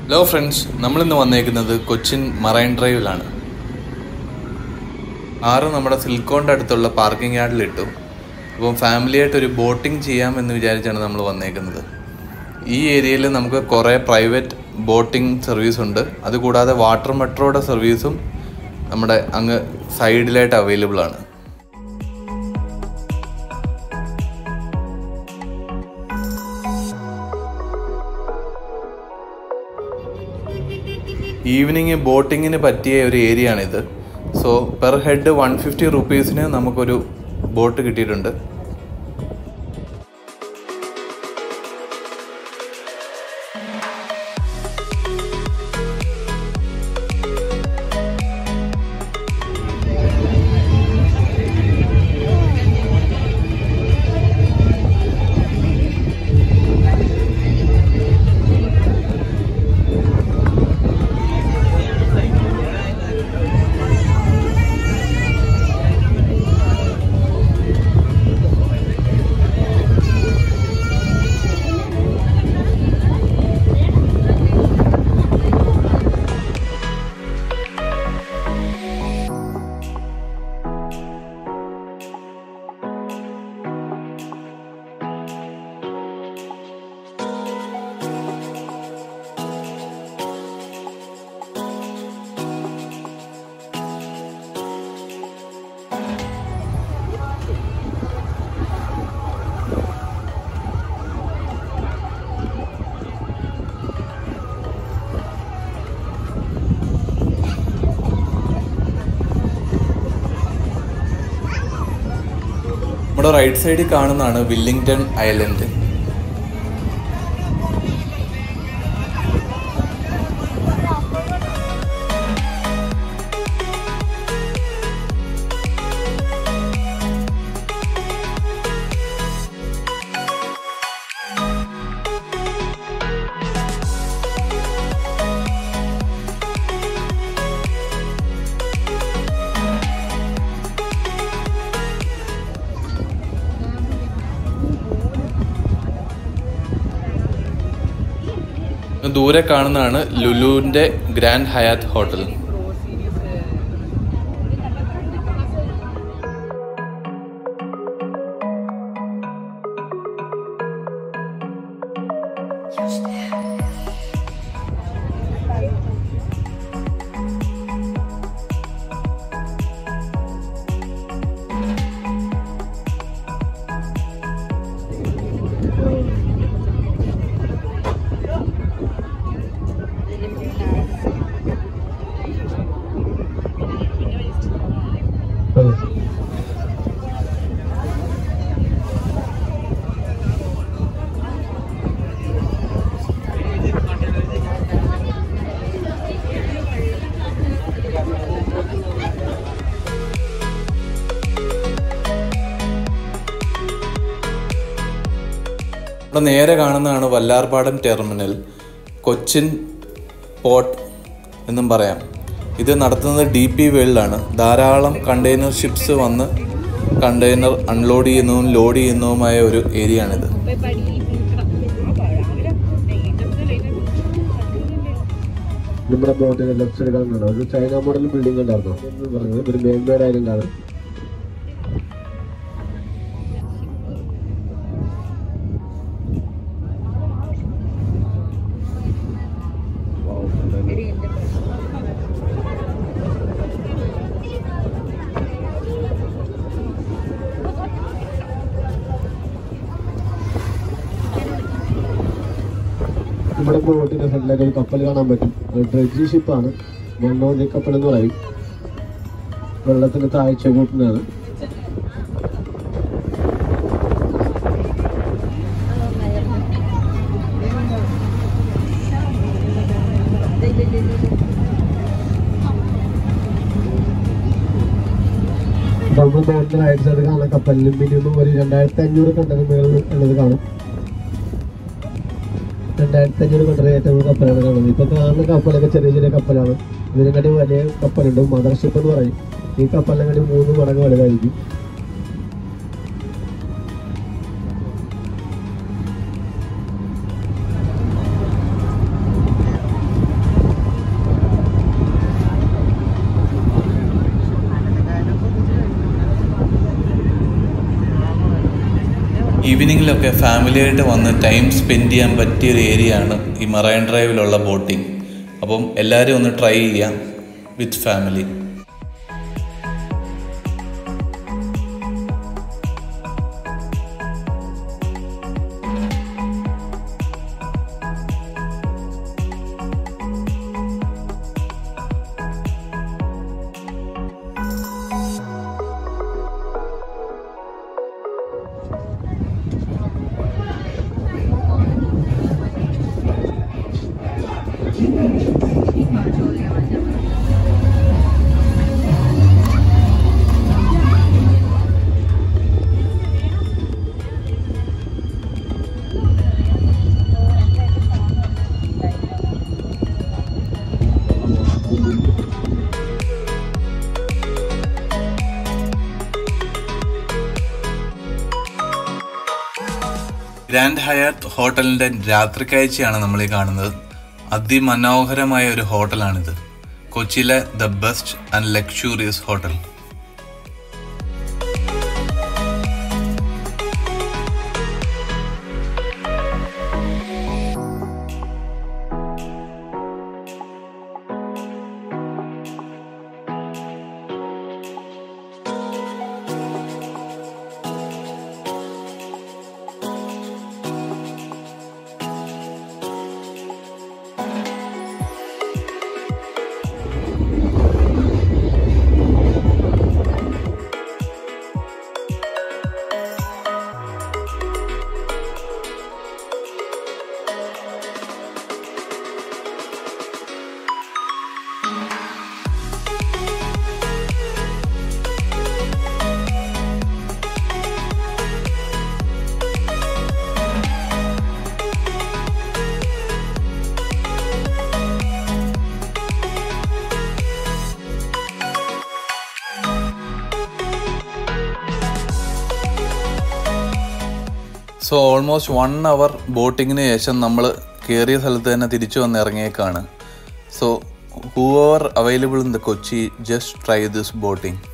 hello friends നമ്മളിന്ന് വന്നേക്കുന്നത് Cochin marine ഡ്രൈവിലാണ് ആറ് നമ്മുടെ സിൽക്കോണിൻ്റെ അടുത്തുള്ള പാർക്കിംഗ് യാർഡിലിട്ടു അപ്പം ഫാമിലിയായിട്ട് ഒരു ബോട്ടിംഗ് ചെയ്യാമെന്ന് വിചാരിച്ചാണ് നമ്മൾ വന്നേക്കുന്നത് ഈ ഏരിയയിൽ നമുക്ക് കുറേ പ്രൈവറ്റ് ബോട്ടിംഗ് സർവീസ് ഉണ്ട് അതുകൂടാതെ വാട്ടർ മെട്രോയുടെ സർവീസും നമ്മുടെ അങ്ങ് സൈഡിലായിട്ട് അവൈലബിൾ ആണ് ഈവനിങ് ബോട്ടിങ്ങിന് പറ്റിയ ഒരു ഏരിയ ആണിത് so per head one fifty റുപ്പീസിന് നമുക്കൊരു ബോട്ട് കിട്ടിയിട്ടുണ്ട് നമ്മുടെ റൈറ്റ് സൈഡിൽ കാണുന്നതാണ് വില്ലിംഗ്ടൺ ഐലൻഡ് ദൂരെ കാണുന്നതാണ് ലുലുവിന്റെ ഗ്രാൻഡ് ഹയാത്ത് ഹോട്ടൽ ഇവിടെ നേരെ കാണുന്നതാണ് വല്ലാർപാടം ടെർമിനൽ കൊച്ചിൻ പോർട്ട് എന്നും പറയാം ഇത് നടത്തുന്നത് ഡി പി വേൾഡാണ് ധാരാളം കണ്ടെയ്നർ ഷിപ്സ് വന്ന് കണ്ടെയ്നർ അൺലോഡ് ചെയ്യുന്നതും ലോഡ് ചെയ്യുന്നതുമായ ഒരു ഏരിയ ആണിത് നമ്മുടെ ബോട്ടിന്റെ ലെഫ്റ്റ് സൈഡ് കാണുന്നുണ്ടോ ഒരു ചൈന മോഡൽ ബിൽഡിംഗ് ഉണ്ടായിരുന്നു എന്ന് പറഞ്ഞത് ഒരു മെയിൻവേഡ് ഐലൻഡ് ആണ് നമ്മുടെ ബോട്ടിന്റെ ഫ്രണ്ടിലേക്ക് ഒരു കപ്പൽ കാണാൻ പറ്റും അത് ഡ്രഡ്ജി ഷിപ്പാണ് മണ്ണോന്തി കപ്പൽ എന്ന് പറയും വെള്ളത്തിന് താഴ്ച കൂട്ടുന്നതാണ് നമ്മൾ ബോട്ടിന്റെ റൈറ്റ് സൈഡ് കാണുന്ന കപ്പലിന് മിനിമം ഒരു രണ്ടായിരത്തി അഞ്ഞൂറ് കണ്ടന് മേളിൽ ഉള്ളത് കാണും രണ്ടായിരത്തി അഞ്ഞൂറ് കണ്ടർ ഏറ്റവും കപ്പലാണ് കാണുന്നത് ഇപ്പൊ കാണുന്ന കപ്പലൊക്കെ ചെറിയ ചെറിയ കപ്പലാണ് ഇതിനെക്കാട്ടി വലിയ കപ്പലുണ്ട് മദർഷിപ്പ് എന്ന് പറയും ഈ കപ്പലിനെക്കാട്ടി മൂന്ന് മടങ്ങ് വലുതായിരിക്കും ഈവനിങ്ങിലൊക്കെ ഫാമിലിയായിട്ട് വന്ന് ടൈം സ്പെൻഡ് ചെയ്യാൻ പറ്റിയ ഒരു ഏരിയ ആണ് ഈ മറൈൻ ഡ്രൈവിലുള്ള ബോട്ടിംഗ് അപ്പം എല്ലാവരും ഒന്ന് ട്രൈ ചെയ്യാം വിത്ത് ഫാമിലി ഗ്രാൻഡ് ഹയാത്ത് ഹോട്ടലിന്റെ രാത്രി കാഴ്ചയാണ് നമ്മൾ ഈ കാണുന്നത് അതിമനോഹരമായ ഒരു ഹോട്ടലാണിത് കൊച്ചിയിലെ the best and luxurious hotel so almost one hour ബോട്ടിങ്ങിന് ശേഷം നമ്മൾ കയറിയ സ്ഥലത്ത് തന്നെ തിരിച്ചു വന്ന് ഇറങ്ങിയേക്കാണ് so who are available in the Kochi just try this boating